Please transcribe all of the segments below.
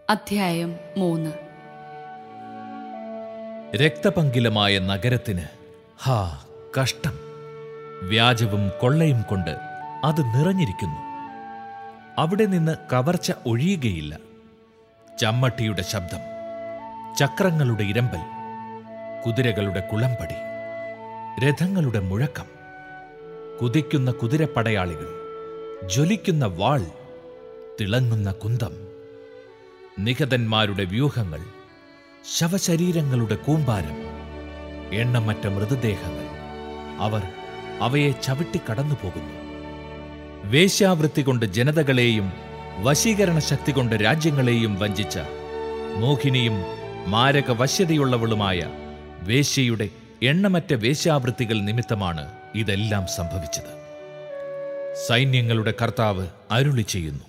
അധ്യായം മൂന്ന് രക്തപങ്കിലമായ നഗരത്തിന് ഹാ കഷ്ടം വ്യാജവും കൊള്ളയും കൊണ്ട് അത് നിറഞ്ഞിരിക്കുന്നു അവിടെ നിന്ന് കവർച്ച ഒഴിയുകയില്ല ചമ്മട്ടിയുടെ ശബ്ദം ചക്രങ്ങളുടെ ഇരമ്പൽ കുതിരകളുടെ കുളമ്പടി രഥങ്ങളുടെ മുഴക്കം കുതിക്കുന്ന കുതിരപ്പടയാളികൾ ജ്വലിക്കുന്ന വാൾ തിളങ്ങുന്ന കുന്തം നിഹതന്മാരുടെ വ്യൂഹങ്ങൾ ശവശരീരങ്ങളുടെ കൂമ്പാരം എണ്ണമറ്റ മൃതദേഹങ്ങൾ അവർ അവയെ ചവിട്ടി കടന്നുപോകുന്നു വേശ്യാവൃത്തി കൊണ്ട് ജനതകളെയും വശീകരണ ശക്തി കൊണ്ട് രാജ്യങ്ങളെയും വഞ്ചിച്ച മോഹിനിയും മാരക വശ്യതയുള്ളവളുമായ വേശ്യയുടെ എണ്ണമറ്റ വേശ്യാവൃത്തികൾ നിമിത്തമാണ് ഇതെല്ലാം സംഭവിച്ചത് സൈന്യങ്ങളുടെ കർത്താവ് അരുളി ചെയ്യുന്നു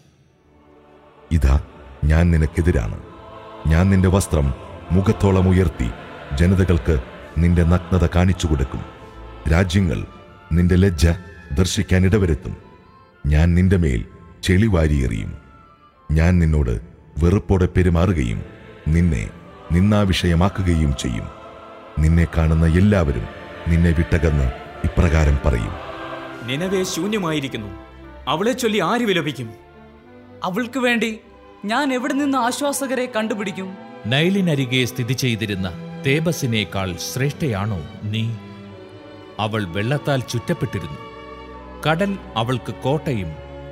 ഇതാ ഞാൻ നിനക്കെതിരാണ് ഞാൻ നിന്റെ വസ്ത്രം മുഖത്തോളം ഉയർത്തി ജനതകൾക്ക് നിന്റെ നഗ്നത കാണിച്ചു കൊടുക്കും രാജ്യങ്ങൾ നിന്റെ ലജ്ജ ദർശിക്കാൻ ഇടവരുത്തും ഞാൻ നിന്റെ മേൽ ചെളി വാരിയെറിയും ഞാൻ നിന്നോട് വെറുപ്പോടെ പെരുമാറുകയും നിന്നെ നിന്നാവിഷയമാക്കുകയും ചെയ്യും നിന്നെ കാണുന്ന എല്ലാവരും നിന്നെ വിട്ടകന്ന് ഇപ്രകാരം പറയും നിനവേ ശൂന്യമായിരിക്കുന്നു അവളെ ചൊല്ലി ആര് വിലപിക്കും അവൾക്ക് വേണ്ടി ഞാൻ എവിടെ നിന്ന് ആശ്വാസകരെ കണ്ടുപിടിക്കും നൈലിനരികെ സ്ഥിതി ചെയ്തിരുന്ന തേബസിനേക്കാൾ ശ്രേഷ്ഠയാണോ നീ അവൾ വെള്ളത്താൽ ചുറ്റപ്പെട്ടിരുന്നു കടൽ അവൾക്ക് കോട്ടയും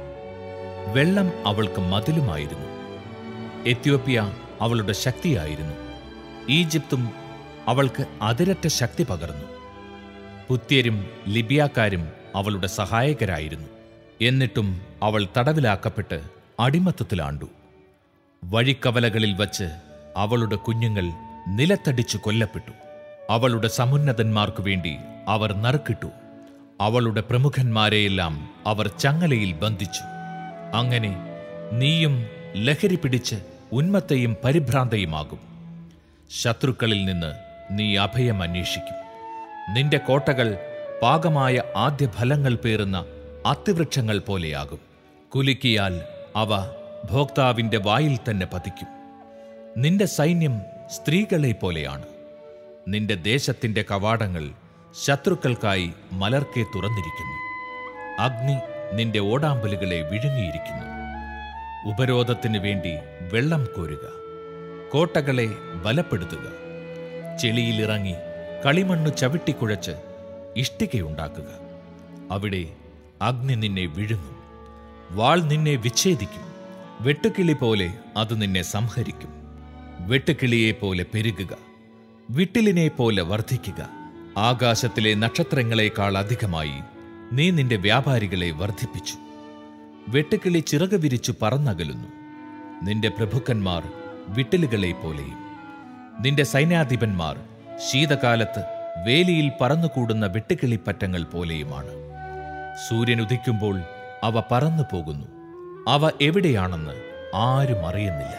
വെള്ളം അവൾക്ക് മതിലുമായിരുന്നു എത്യോപ്യ അവളുടെ ശക്തിയായിരുന്നു ഈജിപ്തും അവൾക്ക് അതിരറ്റ ശക്തി പകർന്നു പുത്യരും ലിബിയാക്കാരും അവളുടെ സഹായകരായിരുന്നു എന്നിട്ടും അവൾ തടവിലാക്കപ്പെട്ട് അടിമത്തത്തിലാണ്ടു വഴിക്കവലകളിൽ വച്ച് അവളുടെ കുഞ്ഞുങ്ങൾ നിലത്തടിച്ചു കൊല്ലപ്പെട്ടു അവളുടെ സമുന്നതന്മാർക്കു വേണ്ടി അവർ നറുക്കിട്ടു അവളുടെ പ്രമുഖന്മാരെയെല്ലാം അവർ ചങ്ങലയിൽ ബന്ധിച്ചു അങ്ങനെ നീയും ലഹരി പിടിച്ച് ഉന്മത്തയും പരിഭ്രാന്തയുമാകും ശത്രുക്കളിൽ നിന്ന് നീ അഭയം അന്വേഷിക്കും നിന്റെ കോട്ടകൾ പാകമായ ആദ്യ ഫലങ്ങൾ പേറുന്ന അത്തിവൃക്ഷങ്ങൾ പോലെയാകും കുലുക്കിയാൽ അവ ഭോക്താവിന്റെ വായിൽ തന്നെ പതിക്കും നിന്റെ സൈന്യം സ്ത്രീകളെ പോലെയാണ് നിന്റെ ദേശത്തിന്റെ കവാടങ്ങൾ ശത്രുക്കൾക്കായി മലർക്കെ തുറന്നിരിക്കുന്നു അഗ്നി നിന്റെ ഓടാമ്പലുകളെ വിഴുങ്ങിയിരിക്കുന്നു ഉപരോധത്തിനു വേണ്ടി വെള്ളം കോരുക കോട്ടകളെ ബലപ്പെടുത്തുക ചെളിയിലിറങ്ങി കളിമണ്ണു ചവിട്ടിക്കുഴച്ച് ഇഷ്ടികയുണ്ടാക്കുക അവിടെ അഗ്നി നിന്നെ വിഴുങ്ങും വാൾ നിന്നെ വിച്ഛേദിക്കും വെട്ടുകിളി പോലെ അത് നിന്നെ സംഹരിക്കും വെട്ടുകിളിയെ പോലെ പെരുകുക വിട്ടിലിനെ പോലെ വർദ്ധിക്കുക ആകാശത്തിലെ നക്ഷത്രങ്ങളെക്കാൾ അധികമായി നീ നിന്റെ വ്യാപാരികളെ വർദ്ധിപ്പിച്ചു വെട്ടുകിളി ചിറക് വിരിച്ചു പറന്നകലുന്നു നിന്റെ പ്രഭുക്കന്മാർ വിട്ടിലുകളെ പോലെയും നിന്റെ സൈന്യാധിപന്മാർ ശീതകാലത്ത് വേലിയിൽ പറന്നുകൂടുന്ന വെട്ടുകിളിപ്പറ്റങ്ങൾ പോലെയുമാണ് സൂര്യൻ ഉദിക്കുമ്പോൾ അവ പറന്നു പോകുന്നു അവ എവിടെയാണെന്ന് ആരും അറിയുന്നില്ല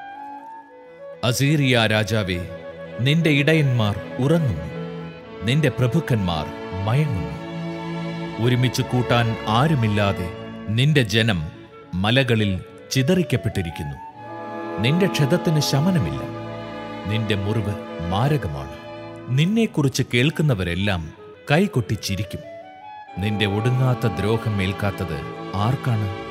അസീറിയ രാജാവേ നിന്റെ ഇടയന്മാർ ഉറങ്ങുന്നു നിന്റെ പ്രഭുക്കന്മാർ മയങ്ങുന്നു ഒരുമിച്ച് കൂട്ടാൻ ആരുമില്ലാതെ നിന്റെ ജനം മലകളിൽ ചിതറിക്കപ്പെട്ടിരിക്കുന്നു നിന്റെ ക്ഷതത്തിന് ശമനമില്ല നിന്റെ മുറിവ് മാരകമാണ് നിന്നെക്കുറിച്ച് കേൾക്കുന്നവരെല്ലാം കൈകൊട്ടി ചിരിക്കും നിന്റെ ഒടുങ്ങാത്ത ദ്രോഹം ഏൽക്കാത്തത് ആർക്കാണ്